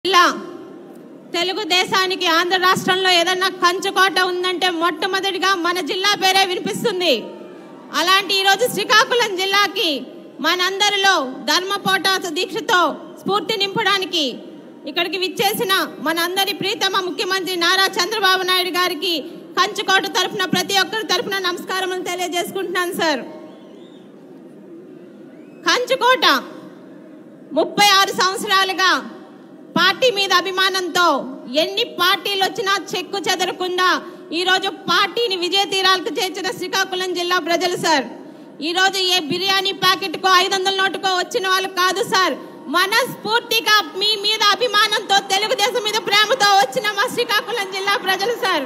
జిల్లా తెలుగుదేశానికి ఆంధ్ర రాష్ట్రంలో ఏదన్నా కంచుకోట ఉందంటే మొట్టమొదటిగా మన జిల్లా పేరే వినిపిస్తుంది అలాంటి ఈరోజు శ్రీకాకుళం జిల్లాకి మనందరిలో ధర్మపోట దీక్షతో స్ఫూర్తి నింపడానికి ఇక్కడికి విచ్చేసిన మనందరి ప్రీతమ ముఖ్యమంత్రి నారా చంద్రబాబు నాయుడు గారికి కంచుకోట తరఫున ప్రతి ఒక్కరి తరఫున నమస్కారం తెలియజేసుకుంటున్నాను సార్ కంచుకోట ముప్పై ఆరు సంవత్సరాలుగా పార్టీ మీద అభిమానంతో ఎన్ని పార్టీలు వచ్చినా చెక్కు చెదరకుండా ఈ రోజు పార్టీని విజయ తీరాలకు చేర్చిన శ్రీకాకుళం జిల్లా ప్రజలు సార్ ఈ రోజు ఏ బిర్యానీ ప్యాకెట్ కో ఐదు వందల నోటుకో వచ్చిన వాళ్ళు కాదు సార్ మనస్ఫూర్తిగా మీ మీద అభిమానంతో తెలుగుదేశం మీద ప్రేమతో వచ్చిన మా శ్రీకాకుళం జిల్లా ప్రజలు సార్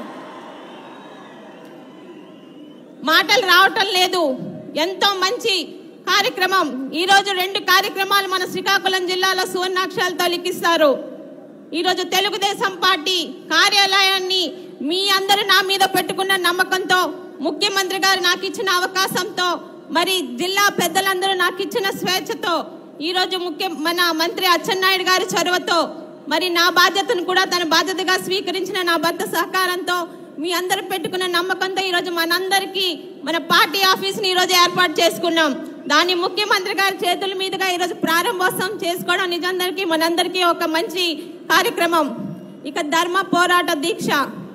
మాటలు రావటం లేదు ఎంతో మంచి కార్యక్రమం ఈ రోజు రెండు కార్యక్రమాలు మన శ్రీకాకుళం జిల్లాలో సువర్ణాక్షరాలతో లిఖిస్తారు ఈ రోజు తెలుగుదేశం పార్టీ కార్యాలయాన్ని మీ అందరూ నా మీద పెట్టుకున్న నమ్మకంతో ముఖ్యమంత్రి గారు నాకు ఇచ్చిన అవకాశంతో మరి జిల్లా పెద్దలందరూ నాకు ఇచ్చిన స్వేచ్ఛతో ఈ రోజు ముఖ్య మన మంత్రి అచ్చెన్నాయుడు గారి చొరవతో మరి నా బాధ్యతను కూడా తన బాధ్యతగా స్వీకరించిన నా భర్త సహకారంతో మీ అందరు పెట్టుకున్న నమ్మకంతో ఈ రోజు మనందరికీ మన పార్టీ ఆఫీస్ ని ఈ రోజు ఏర్పాటు చేసుకున్నాం దాన్ని ముఖ్యమంత్రి గారి చేతుల మీదుగా ఈ రోజు ప్రారంభోత్సవం చేసుకోవడం నిజందరికీ మనందరికీ ఒక మంచి కార్యక్రమం ఇక ధర్మ పోరాట దీక్ష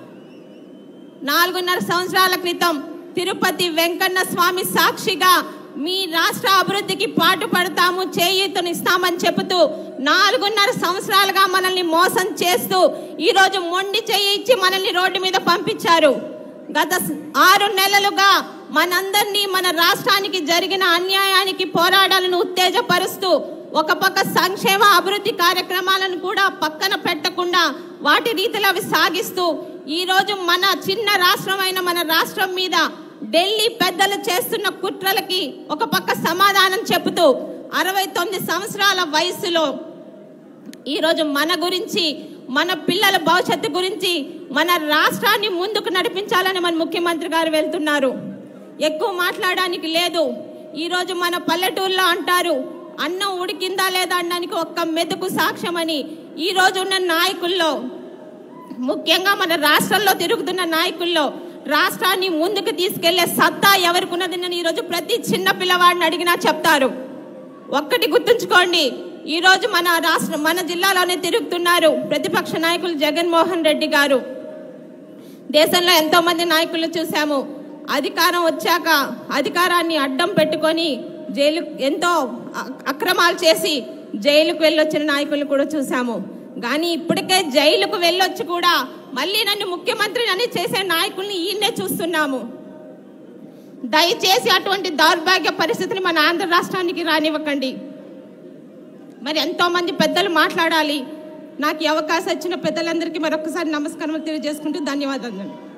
నాలుగున్నర సంవత్సరాల క్రితం తిరుపతి వెంకన్న స్వామి సాక్షిగా మీ రాష్ట్ర అభివృద్ధికి పాటు పడతాము చేయూతనిస్తామని చెబుతూ నాలుగున్నర సంవత్సరాలుగా మనల్ని మోసం చేస్తూ ఈ రోజు మొండి చేయి ఇచ్చి మనల్ని రోడ్డు మీద పంపించారు గత స- ఆరు నెలలుగా మనందరినీ మన రాష్ట్రానికి జరిగిన అన్యాయానికి పోరాడాలను ఉత్తేజపరుస్తూ ఒక పక్క సంక్షేమ అభివృద్ధి కార్యక్రమాలను కూడా పక్కన పెట్టకుండా వాటి రీతిలో అవి సాగిస్తూ ఈ రోజు మన చిన్న రాష్ట్రమైన మన రాష్ట్రం మీద ఢిల్లీ పెద్దలు చేస్తున్న కుట్రలకి ఒక పక్క సమాధానం చెబుతూ అరవై తొమ్మిది సంవత్సరాల వయసులో ఈ రోజు మన గురించి మన పిల్లల భవిష్యత్తు గురించి మన రాష్ట్రాన్ని ముందుకు నడిపించాలని మన ముఖ్యమంత్రి గారు వెళ్తున్నారు ఎక్కువ మాట్లాడడానికి లేదు ఈ రోజు మన పల్లెటూరులో అంటారు అన్నం ఉడికిందా లేదా అనడానికి ఒక్క మెతుకు సాక్ష్యమని ఈ రోజు ఉన్న నాయకుల్లో ముఖ్యంగా మన రాష్ట్రంలో తిరుగుతున్న నాయకుల్లో రాష్ట్రాన్ని ముందుకు తీసుకెళ్లే సత్తా ఎవరికి ఉన్నదని ఈరోజు ప్రతి చిన్న పిల్లవాడిని అడిగినా చెప్తారు ఒక్కటి గుర్తుంచుకోండి ఈ రోజు మన రాష్ట్ర మన జిల్లాలోనే తిరుగుతున్నారు ప్రతిపక్ష నాయకులు జగన్మోహన్ రెడ్డి గారు దేశంలో ఎంతో మంది నాయకులు చూసాము అధికారం వచ్చాక అధికారాన్ని అడ్డం పెట్టుకొని జైలు ఎంతో అ- అక్రమాలు చేసి జైలుకు వెళ్ళొచ్చిన నాయకులు కూడా చూసాము కానీ ఇప్పటికే జైలుకు వెళ్ళొచ్చి కూడా మళ్ళీ నన్ను ముఖ్యమంత్రి అని చేసే నాయకుల్ని ఈయన్నే చూస్తున్నాము దయచేసి అటువంటి దౌర్భాగ్య పరిస్థితిని మన ఆంధ్ర రాష్ట్రానికి రానివ్వకండి మరి ఎంతో మంది పెద్దలు మాట్లాడాలి నాకు ఈ అవకాశం ఇచ్చిన పెద్దలందరికీ మరొకసారి నమస్కారం తెలియజేసుకుంటూ ధన్యవాదాలు